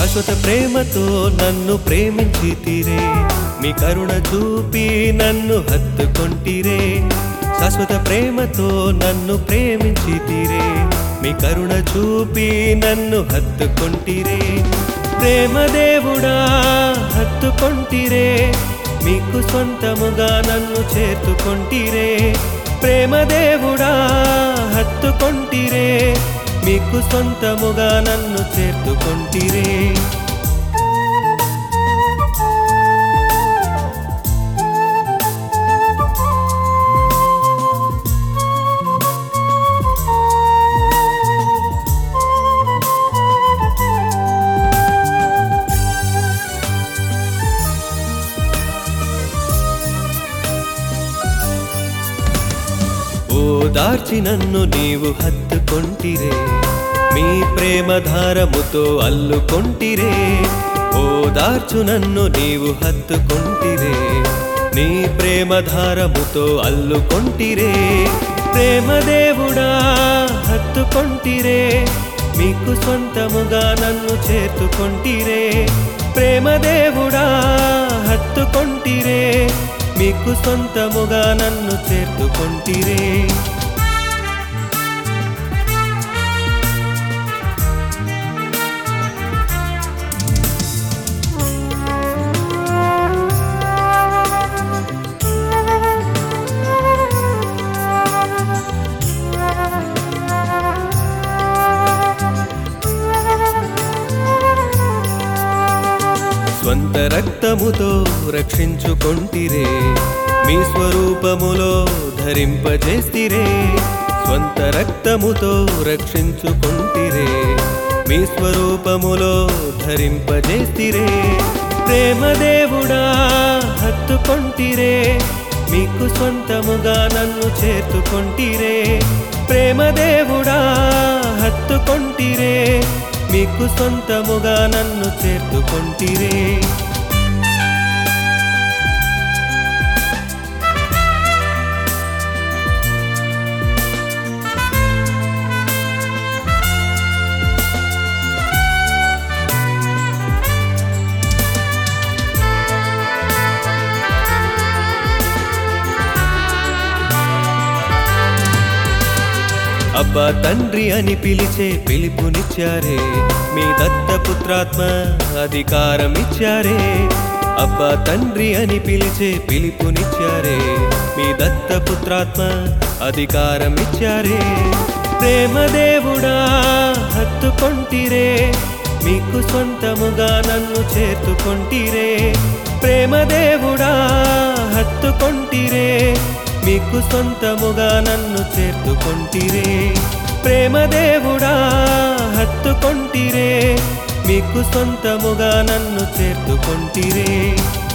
శాశ్వత ప్రేమతో నన్ను ప్రేమించితిరే మీ కరుణ చూపి నన్ను హత్తుకొంటిరే శాశ్వత ప్రేమతో నన్ను ప్రేమించితిరే మీ కరుణ చూపి నన్ను హత్తుకొంటిరే ప్రేమ దేవుడా హత్తుకొంటిరే మీకు సొంతముగా నన్ను చేర్చుకొంటిరే ప్రేమ దేవుడా హత్తుకొంటిరే మీకు సొంతముగా నన్ను చేర్చుకొంటిరే ఓదార్చి నన్ను నీవు హత్తుకొంటిరే మీ ప్రేమ ధారముతో అల్లుకొంటిరే ఓదార్చు నన్ను నీవు హత్తుకొంటిరే నీ ప్రేమ ధారముతో అల్లుకొంటిరే ప్రేమ దేవుడా హత్తుకొంటిరే మీకు సొంతముగా నన్ను చేర్చుకొంటిరే ప్రేమ దేవుడా హత్తుకొంటిరే మీకు సొంతముగా నన్ను చేర్చుకొంటిరే స్వంత రక్తముతో రక్షించుకొంటిరే మీ స్వరూపములో ధరింపజేస్తిరే స్వంత రక్తముతో రక్షించుకొంటిరే మీ స్వరూపములో ధరింపజేస్తిరే ప్రేమ దేవుడా హత్తుకొంటిరే మీకు సొంతముగా నన్ను చేర్చుకొంటిరే ప్రేమ దేవుడా హత్తుకొంటిరే మీకు సొంతముగా నన్ను చేర్చుకొంటిరే అబ్బా తండ్రి అని పిలిచే పిలుపునిచ్చారే మీ దత్తపుత్రాత్మ అధికారం ఇచ్చారే అబ్బా తండ్రి అని పిలిచే పిలుపునిచ్చారే మీ దత్తపుత్రాత్మ అధికారం ఇచ్చారే ప్రేమ దేవుడా హత్తుకొంటిరే మీకు సొంతముగా నన్ను చేర్చుకొంటిరే ప్రేమ దేవుడా హత్తుకొంటిరే మీకు సొంతముగా నన్ను చేర్చుకొంటిరే ప్రేమ దేవుడా హత్తుకొంటిరే మీకు సొంతముగా నన్ను చేర్చుకొంటిరే